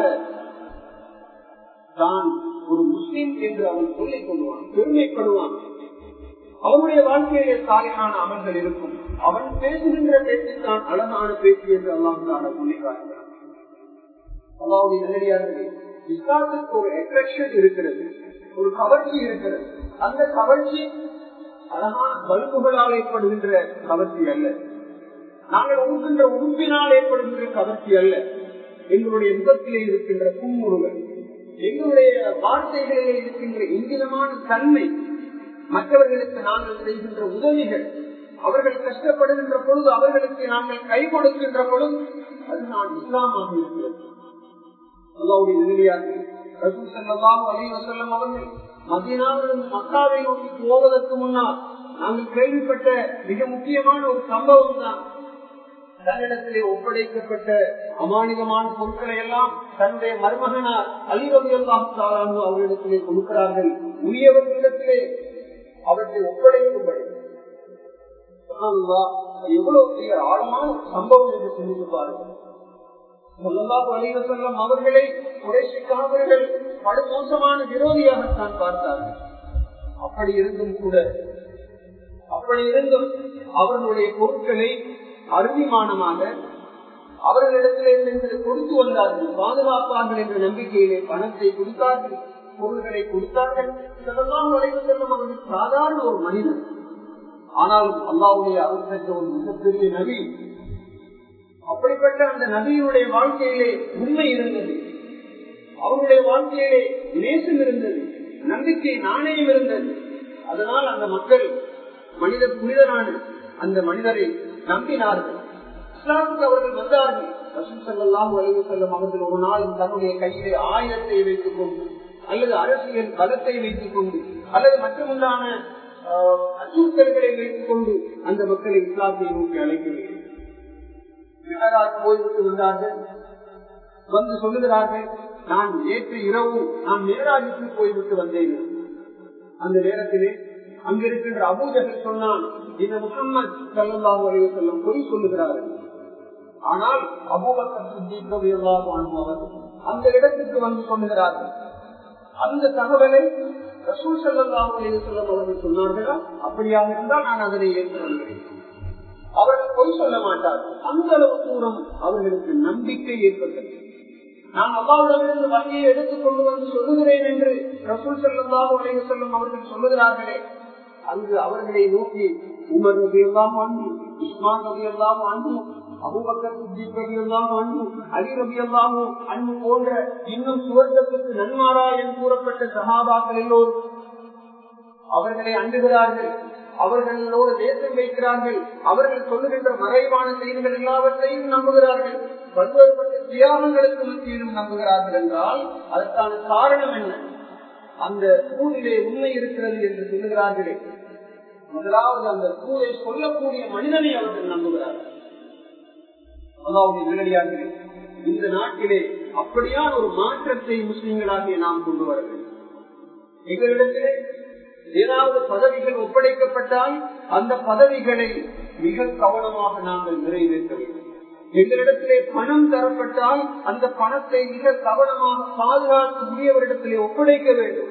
தான் ஒரு முஸ்லிம் என்று அவன் சொல்லிக் கொள்வான் பெருமைப்படுவான் அவனுடைய வாழ்க்கையிலே சாலையான அமல்கள் இருக்கும் அவன் பேசுகின்ற பேச்சுத்தான் அழகான பேச்சு என்று அல்லாம் தான சொல்லி காட்டுகிறான் அல்லாவுடைய நேரடியார்களே இஸ்லாத்துக்கு ஒரு அட்ராக்ஷன் இருக்கிறது ஒரு கவர்ச்சி இருக்கிறது அந்த கவர்ச்சி அழகான பல்புகளால் ஏற்படுகின்ற கவர்ச்சி அல்ல நாங்கள் உடுக்கின்ற உறுப்பினால் ஏற்படுகின்ற கவர்ச்சி அல்ல எங்களுடைய முகத்திலே இருக்கின்ற புன்முறுகள் எங்களுடைய வார்த்தைகளிலே இருக்கின்ற இங்கிதமான தன்மை மற்றவர்களுக்கு நாங்கள் செய்கின்ற உதவிகள் அவர்கள் கஷ்டப்படுகின்ற பொழுது அவர்களுக்கு நாங்கள் கை கொடுக்கின்ற பொழுது அது நான் இஸ்லாமாக இருக்கிறது அல்லாவுடைய நிலையாக அவர்கள் மதியனாவிலிருந்து மக்காவை நோக்கி போவதற்கு முன்னால் நாங்கள் கேள்விப்பட்ட மிக முக்கியமான ஒரு சம்பவம் தான் தன்னிடத்திலே ஒப்படைக்கப்பட்ட அமானிதமான பொருட்களை எல்லாம் தன்னுடைய மருமகனார் அலிரவி எல்லாம் அவர்களிடத்திலே கொடுக்கிறார்கள் உரியவர்களிடத்திலே அவற்றை ஒப்படைக்கும்படி எவ்வளவு பெரிய ஆழமான சம்பவம் என்று சிந்தித்து பாருங்கள் செல்லம் அவர்களை குறைசிக்காதவர்கள் படுமோசமான விரோதியாகத்தான் பார்த்தார்கள் அப்படி இருந்தும் கூட அப்படி இருந்தும் அவர்களுடைய பொருட்களை அருதிமானமாக அவர்களிடத்திலிருந்து கொடுத்து வந்தார்கள் பாதுகாப்பார்கள் என்ற நம்பிக்கையிலே பணத்தை கொடுத்தார்கள் பொருள்களை கொடுத்தார்கள் செல்லலாம் வளைவு செல்லும் அவர்கள் சாதாரண ஒரு மனிதன் ஆனாலும் அல்லாவுடைய அவர் பெற்ற ஒரு மிகப்பெரிய நபி அப்படிப்பட்ட அந்த நபியினுடைய வாழ்க்கையிலே உண்மை இருந்தது அவருடைய வாழ்க்கையிலே நேசம் இருந்தது நம்பிக்கை நாணயம் இருந்தது அதனால் அந்த மக்கள் மனித புனிதனான அந்த மனிதரை நம்பினார்கள் இஸ்லாமுக்கு அவர்கள் வந்தார்கள் செல்லாம் வலிவு செல்லும் அவர்கள் ஒரு நாள் தன்னுடைய கையிலே ஆயுதத்தை வைத்துக் கொண்டு அல்லது அரசியல் பலத்தை வைத்துக் கொண்டு அல்லது மற்றமுண்டான அச்சுறுத்தல்களை வைத்துக் கொண்டு அந்த மக்களை இஸ்லாத்தை நோக்கி அழைக்கவில்லை போய்விட்டு வந்தார்கள் வந்து சொல்லுகிறார்கள் நான் நேற்று இரவு நான் மேராஜுக்கு போய்விட்டு வந்தேன் அந்த நேரத்திலே அங்கிருக்கின்ற அபூஜகர் சொன்னான் இந்த முகம்மது சல்லாஹ் அலைய செல்லம் பொய் சொல்லுகிறார்கள் ஆனால் அபூபக்கர் சித்திக் ரலியல்லாஹு அன்ஹு அவர்கள் அந்த இடத்துக்கு வந்து சொல்லுகிறார்கள் அந்த தகவலை ரசூல் ஸல்லல்லாஹு அலைஹி வஸல்லம் அவர்கள் சொன்னார்களா அப்படியாக இருந்தால் நான் அதனை ஏற்றுக்கொள்கிறேன் அவர்கள் பொய் சொல்ல மாட்டார்கள் அந்த அளவு தூரம் அவர்களுக்கு நம்பிக்கை ஏற்பட்டது நான் அல்லாவிடமிருந்து வகையை எடுத்துக் கொண்டு வந்து சொல்லுகிறேன் என்று ரசூல் ஸல்லல்லாஹு அலைஹி வஸல்லம் அவர்கள் சொல்லுகிறார்களே அங்கு அவர்களை நோக்கி உமர் ரவி எல்லாம் அன்பு உஸ்மான் ரவி எல்லாம் அன்பு அபுபக்கர் சித்திக் ரவி எல்லாம் அன்பு அலி ரவி எல்லாம் அன்பு போன்ற இன்னும் சுவர்க்கத்துக்கு நன்மாரா என்று கூறப்பட்ட சகாபாக்கள் எல்லோரும் அவர்களை அண்டுகிறார்கள் அவர்களோடு தேசம் வைக்கிறார்கள் அவர்கள் சொல்லுகின்ற மறைவான செய்திகள் எல்லாவற்றையும் நம்புகிறார்கள் பல்வேறுபட்ட தியாகங்களுக்கு மத்தியிலும் நம்புகிறார்கள் என்றால் அதற்கான காரணம் என்ன அந்த சூழிலே உண்மை இருக்கிறது என்று சொல்லுகிறார்களே முதலாவது அந்த சூழலை சொல்லக்கூடிய மனிதனை அவர்கள் நம்புகிறார்கள் அதாவது நேரடியாக இந்த நாட்டிலே அப்படியான ஒரு மாற்றத்தை முஸ்லிம்களாகிய நாம் கொண்டு வர வேண்டும் எங்களிடத்திலே ஏதாவது பதவிகள் ஒப்படைக்கப்பட்டால் அந்த பதவிகளை மிக கவனமாக நாங்கள் நிறைவேற்ற வேண்டும் எங்களிடத்திலே பணம் தரப்பட்டால் அந்த பணத்தை மிக கவனமாக பாதுகாத்து உரியவரிடத்திலே ஒப்படைக்க வேண்டும்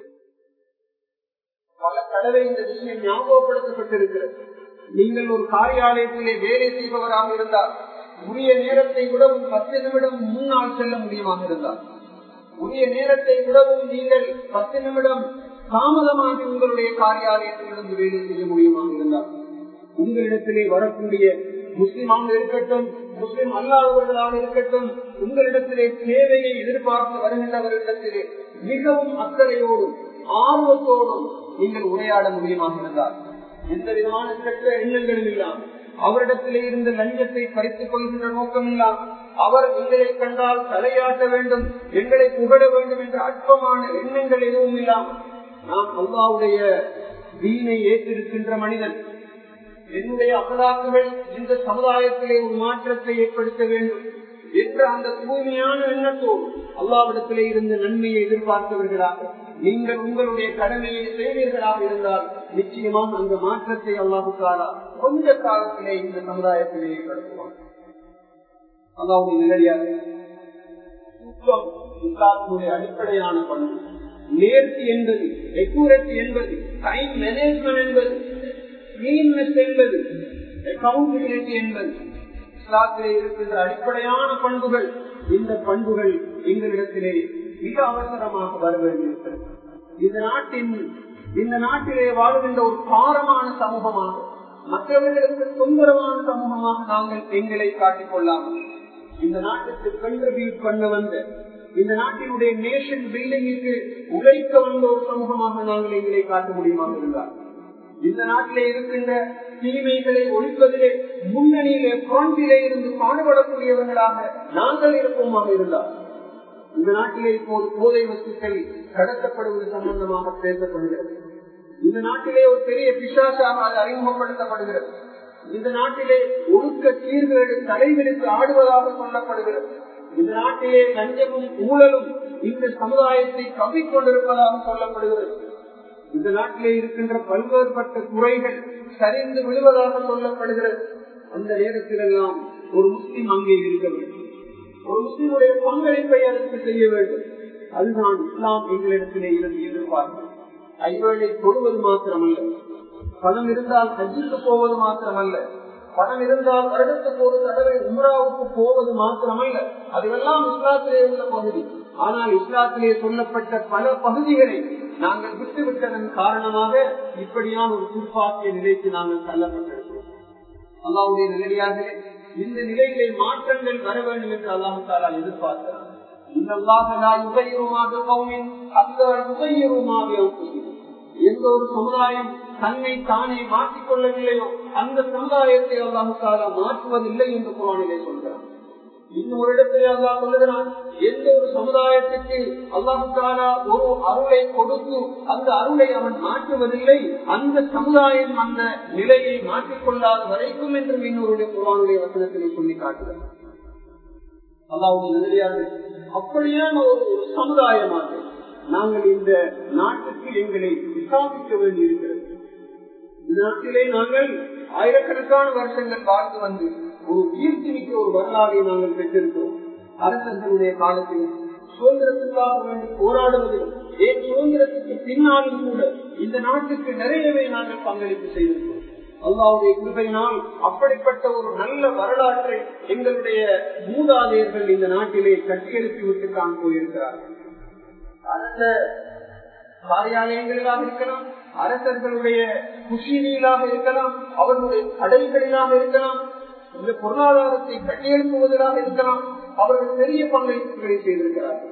பல தடவை இந்த விஷயம் ஞாபகப்படுத்தப்பட்டிருக்கிறது நீங்கள் ஒரு காரியாலயத்திலே வேலை செய்பவராக இருந்தால் உரிய நேரத்தை விடவும் பத்து நிமிடம் முன்னால் செல்ல முடியுமாக இருந்தால் உரிய நேரத்தை விடவும் நீங்கள் பத்து நிமிடம் தாமதமாக உங்களுடைய காரியாலயத்திலிருந்து வேலை செய்ய முடியுமாக இருந்தால் உங்களிடத்திலே வரக்கூடிய முஸ்லிமாக இருக்கட்டும் முஸ்லிம் அல்லாதவர்களாக இருக்கட்டும் உங்களிடத்திலே சேவையை எதிர்பார்த்து வருகின்றவர்களிடத்திலே மிகவும் அக்கறையோடும் ஆர்வத்தோடும் நீங்கள் உரையாட முடியுமாக இருந்தால் எந்த விதமான கெட்ட எண்ணங்களும் இல்லாமல் அவரிடத்திலே இருந்த லஞ்சத்தை பறித்துக் கொள்கின்ற நோக்கம் இல்லாமல் அவர் எங்களை கண்டால் தலையாட்ட வேண்டும் எங்களை புகழ வேண்டும் என்ற அற்பமான எண்ணங்கள் எதுவும் இல்லாமல் நாம் அல்லாவுடைய வீணை ஏற்றிருக்கின்ற மனிதன் என்னுடைய அகலாக்குகள் இந்த சமுதாயத்திலே ஒரு மாற்றத்தை ஏற்படுத்த வேண்டும் என்ற அந்த தூய்மையான எண்ணத்தோடு அல்லாவிடத்திலே இருந்த நன்மையை எதிர்பார்த்தவர்களாக நீங்கள் உங்களுடைய கடமையை செய்வீர்களாக இருந்தால் நிச்சயமாக அந்த மாற்றத்தை அல்லாஹுக்காரா கொஞ்ச காலத்திலே இந்த சமுதாயத்திலே ஏற்படுத்துவார் அதாவது நேரடியாக சுத்தம் இஸ்லாத்தினுடைய அடிப்படையான பண்பு நேர்த்தி என்பது எக்கூரத்தி என்பது டைம் மேனேஜ்மெண்ட் என்பது கிளீன்னஸ் என்பது அக்கௌண்டபிலிட்டி என்பது இஸ்லாத்திலே இருக்கின்ற அடிப்படையான பண்புகள் இந்த பண்புகள் எங்களிடத்திலே மிக அவசரமாக வர வேண்டியிருக்கிறது இந்த நாட்டின் இந்த நாட்டிலே வாழுகின்ற ஒரு பாரமான சமூகமாக மற்றவர்களுக்கு தொந்தரவான சமூகமாக நாங்கள் எங்களை காட்டிக் கொள்ளாமல் இந்த நாட்டுக்கு கண்ட்ரிபியூட் பண்ண வந்த இந்த நாட்டினுடைய நேஷன் பில்டிங்குக்கு உழைக்க வந்த ஒரு சமூகமாக நாங்கள் எங்களை காட்ட முடியுமாக இருந்தார் இந்த நாட்டிலே இருக்கின்ற தீமைகளை ஒழிப்பதிலே முன்னணியிலே பிராண்டிலே இருந்து பாடுபடக்கூடியவர்களாக நாங்கள் இருப்போமாக இருந்தார் இந்த நாட்டிலே இப்போது போதை வஸ்துக்கள் கடத்தப்படுவது சம்பந்தமாக பேசப்படுகிறது இந்த நாட்டிலே ஒரு பெரிய பிசாசாக அது அறிமுகப்படுத்தப்படுகிறது இந்த நாட்டிலே ஒழுக்க சீர்கேடு தலைவிரித்து ஆடுவதாக சொல்லப்படுகிறது இந்த நாட்டிலே லஞ்சமும் ஊழலும் இந்த சமுதாயத்தை கவ்விக்கொண்டிருப்பதாக சொல்லப்படுகிறது இந்த நாட்டிலே இருக்கின்ற பல்வேறுபட்ட துறைகள் சரிந்து விழுவதாக சொல்லப்படுகிறது அந்த நேரத்தில் எல்லாம் ஒரு முஸ்லிம் அங்கே இருக்க வேண்டும் ஒரு முஸ்லிமுடைய பங்களிப்பை அதற்கு செய்ய வேண்டும் அதுதான் இஸ்லாம் எங்களிடத்திலே இருந்து எதிர்பார்க்கும் ஐவேளை தொழுவது மாத்திரமல்ல பணம் இருந்தால் ஹஜ்ஜுக்கு போவது மாத்திரமல்ல பணம் இருந்தால் வருடத்துக்கு ஒரு தடவை உம்ராவுக்கு போவது மாத்திரமல்ல அதுவெல்லாம் இஸ்லாத்திலே உள்ள பகுதி ஆனால் இஸ்லாத்திலே சொல்லப்பட்ட பல பகுதிகளை நாங்கள் விட்டுவிட்டதன் காரணமாக இப்படியான ஒரு துர்ப்பாக்கிய நிலைக்கு நாங்கள் தள்ளப்பட்டிருக்கிறோம் அல்லாவுடைய நிலையாக இந்த நிலையிலே மாற்றங்கள் வர வேண்டும் என்று அல்லாஹு தாலா எதிர்பார்க்கிறார் எந்த ஒரு சமுதாயம் தன்னை தானே மாற்றிக் கொள்ளவில்லையோ அந்த சமுதாயத்தை அல்லாஹு தாலா மாற்றுவதில்லை என்று குரானிலே சொல்கிறார் இன்னும் ஒரு இடத்திலே அல்லா சொல்லுகிறான் எந்த ஒரு சமுதாயத்திற்கு அல்லாஹு தாலா ஒரு அருளை கொடுத்து அந்த அருளை அவன் மாற்றுவதில்லை அந்த சமுதாயம் அந்த நிலையை மாற்றிக்கொள்ளாத வரைக்கும் என்று இன்னொருடைய குரானுடைய வசனத்திலே சொல்லி காட்டுகிறார் அல்லாவுடைய நிலையாக அப்படியான ஒரு சமுதாயமாக நாங்கள் இந்த நாட்டுக்கு எங்களை விசாரிக்க வேண்டியிருக்கிறது இந்த நாட்டிலே நாங்கள் ஆயிரக்கணக்கான வருஷங்கள் வாழ்ந்து வந்து ஒரு கீர்த்தி மிக்க ஒரு வரலாறை நாங்கள் பெற்றிருக்கிறோம் அரசர்களுடைய காலத்தில் சுதந்திரத்துக்காக வேண்டி போராடுவதில் ஏன் சுதந்திரத்துக்கு பின்னாலும் கூட இந்த நாட்டுக்கு நிறையவே நாங்கள் பங்களிப்பு செய்திருக்கிறோம் அல்லாவுடைய கிருபையினால் அப்படிப்பட்ட ஒரு நல்ல வரலாற்றை எங்களுடைய மூதாதையர்கள் இந்த நாட்டிலே கட்டியெழுப்பி விட்டு தான் போயிருக்கிறார்கள் அரச காரியாலயங்களிலாக இருக்கலாம் அரசர்களுடைய குஷினியிலாக இருக்கலாம் அவர்களுடைய கடைகளிலாக இருக்கலாம் இந்த பொருளாதாரத்தை கட்டியெழுப்புவதாக இருக்கலாம் அவர்கள் பெரிய பங்களிப்புகளை செய்திருக்கிறார்கள்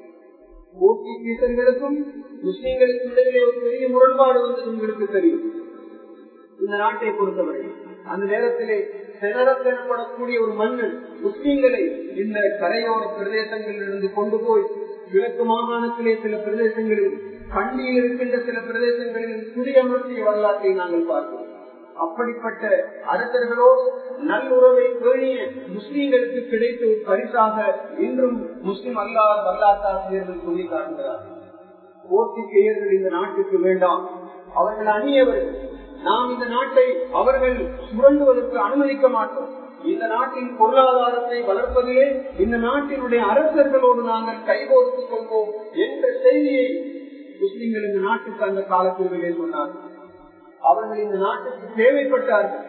போர்ச்சுகீசர்களுக்கும் முஸ்லீம்களுக்கும் இடையிலே ஒரு பெரிய முரண்பாடு வந்தது உங்களுக்கு தெரியும் இந்த நாட்டை பொறுத்தவரை அந்த நேரத்திலே செனரத் எனப்படக்கூடிய ஒரு மன்னன் முஸ்லீம்களை இந்த கரையோர பிரதேசங்களில் இருந்து கொண்டு போய் கிழக்கு மாகாணத்திலே சில பிரதேசங்களில் கண்டியில் இருக்கின்ற சில பிரதேசங்களில் குடியமர்த்திய வரலாற்றை நாங்கள் பார்க்கிறோம் அப்படிப்பட்ட அரசர்களோடு நல்லுறவை பேணிய முஸ்லீம்களுக்கு கிடைத்த ஒரு பரிசாக இன்றும் முஸ்லிம் அல்லாத வரலாற்றாசிரியர்கள் சொல்லி காட்டுகிறார்கள் போர்த்துகேயர்கள் இந்த நாட்டுக்கு வேண்டாம் அவர்கள் அந்நியவர்கள் நாம் இந்த நாட்டை அவர்கள் சுரண்டுவதற்கு அனுமதிக்க மாட்டோம் இந்த நாட்டின் பொருளாதாரத்தை வளர்ப்பதிலே இந்த நாட்டினுடைய அரசர்களோடு நாங்கள் கைகோர்த்துக் கொள்வோம் என்ற செய்தியை முஸ்லிம்கள் இந்த நாட்டுக்கு அந்த காலப்பிரிவிலே சொன்னார்கள் அவர்கள் இந்த நாட்டுக்கு தேவைப்பட்டார்கள்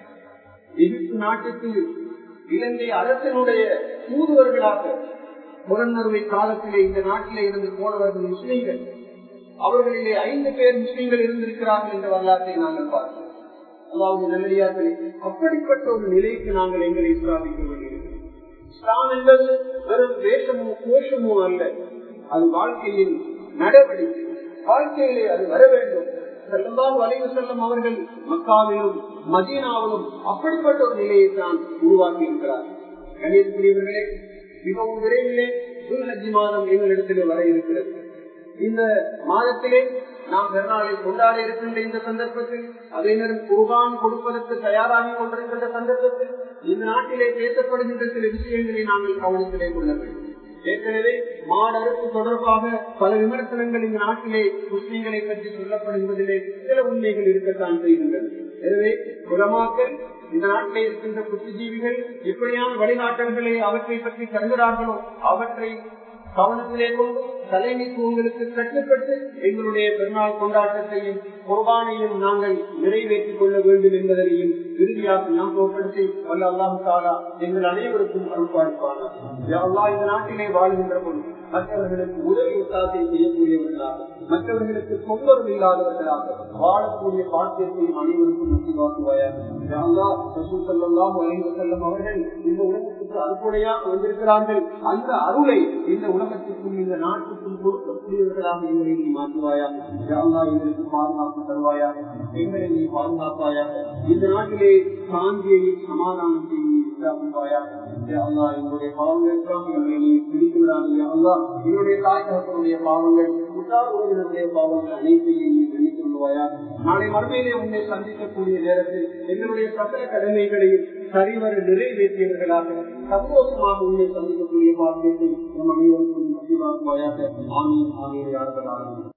எகிப்து நாட்டுக்கு இலங்கை அரசனுடைய தூதுவர்களாக புறநறுவை காலத்திலே இந்த நாட்டிலே இருந்து போனவர்கள் முஸ்லீம்கள் அவர்களிலே ஐந்து பேர் முஸ்லீம்கள் இருந்திருக்கிறார்கள் என்ற வரலாற்றை நாங்கள் பார்த்தோம் அதாவது நல்லடியார்களே அப்படிப்பட்ட ஒரு நிலைக்கு நாங்கள் எங்களை ஸ்தாபிக்க வேண்டியிருக்கிறோம் இஸ்லாம் என்பது வெறும் வேஷமோ கோஷமோ அல்ல அது வாழ்க்கையின் நடவடிக்கை வாழ்க்கையிலே அது வர வேண்டும் வலைவு செல்லும் அவர்கள் மக்காவிலும் மதீனாவிலும் அப்படிப்பட்ட ஒரு நிலையை தான் உருவாக்கி இருக்கிறார் கணேசபிரியவர்களே மிகவும் விரைவிலே துல்ஹஜி மாதம் எங்களிடத்திலே வர இருக்கிறது இந்த மாதத்திலே நாம் பெருநாளை கொண்டாட இருக்கின்ற இந்த சந்தர்ப்பத்தில் அதே நேரம் குர்பான் கொடுப்பதற்கு தயாராகி கொண்டிருக்கின்ற சந்தர்ப்பத்தில் இந்த நாட்டிலே பேசப்படுகின்ற சில விஷயங்களை நாங்கள் கவனத்திலே கொள்ள வேண்டும் ஏற்கனவே மாடரசு தொடர்பாக பல விமர்சனங்கள் இந்த நாட்டிலே முஸ்லீம்களை பற்றி சொல்லப்படுவதிலே சில உண்மைகள் இருக்கத்தான் செய்கின்றன எனவே குலமாக்கள் இந்த நாட்டிலே இருக்கின்ற புத்திஜீவிகள் எப்படியான வழிகாட்டல்களை அவற்றை பற்றி தருகிறார்களோ அவற்றை கவனத்திலே கொண்டு தலைமைத்துவங்களுக்கு கட்டுப்பட்டு எங்களுடைய பெருநாள் கொண்டாட்டத்தையும் குர்பானையும் நாங்கள் நிறைவேற்றிக் கொள்ள வேண்டும் என்பதனையும் இறுதியாக ஞாபகப்படுத்தி வல்ல அல்லாஹு தாலா எங்கள் அனைவருக்கும் அருள்பாடுப்பானா இந்த நாட்டிலே வாழ்கின்ற பொழுது மற்றவர்களுக்கு உதவி உத்தாசை செய்யக்கூடியவர்களாக மற்றவர்களுக்கு தொந்தரவு இல்லாதவர்களாக வாழக்கூடிய பாக்கியத்தையும் அனைவருக்கும் செல்லும் அவர்கள் இந்த உலகத்துக்கு அறுப்புடையாக வந்திருக்கிறார்கள் அந்த அருளை இந்த உலகத்துக்கும் இந்த நாட்டுக்கும் கொடுக்கக்கூடியவர்களாக எங்களை நீ மாற்றுவாயாக எங்களுக்கு பாதுகாப்பு தருவாயாக எங்களை நீ பாதுகாப்பாயாக இந்த நாட்டிலே சாந்தியையும் சமாதானத்தையும் என்னுடைய பாவங்களுக்காக எங்களை நீ பிடிக்கிறாங்க அல்லா என்னுடைய தாய் தகப்பனுடைய பாவங்கள் உற்றார் உறவினருடைய பாவங்கள் அனைத்தையும் நீ நினைத்து கொள்வாயா நாளை மறுமையிலே உன்னை சந்திக்கக்கூடிய நேரத்தில் எங்களுடைய சகல கடமைகளையும் சரிவர நிறைவேற்றியவர்களாக சந்தோஷமாக உன்னை சந்திக்கக்கூடிய பாக்கியத்தை நம் அனைவருக்கும் நசிவாக்குவாயாக ஆமீன் ஆமீன் யார்களாக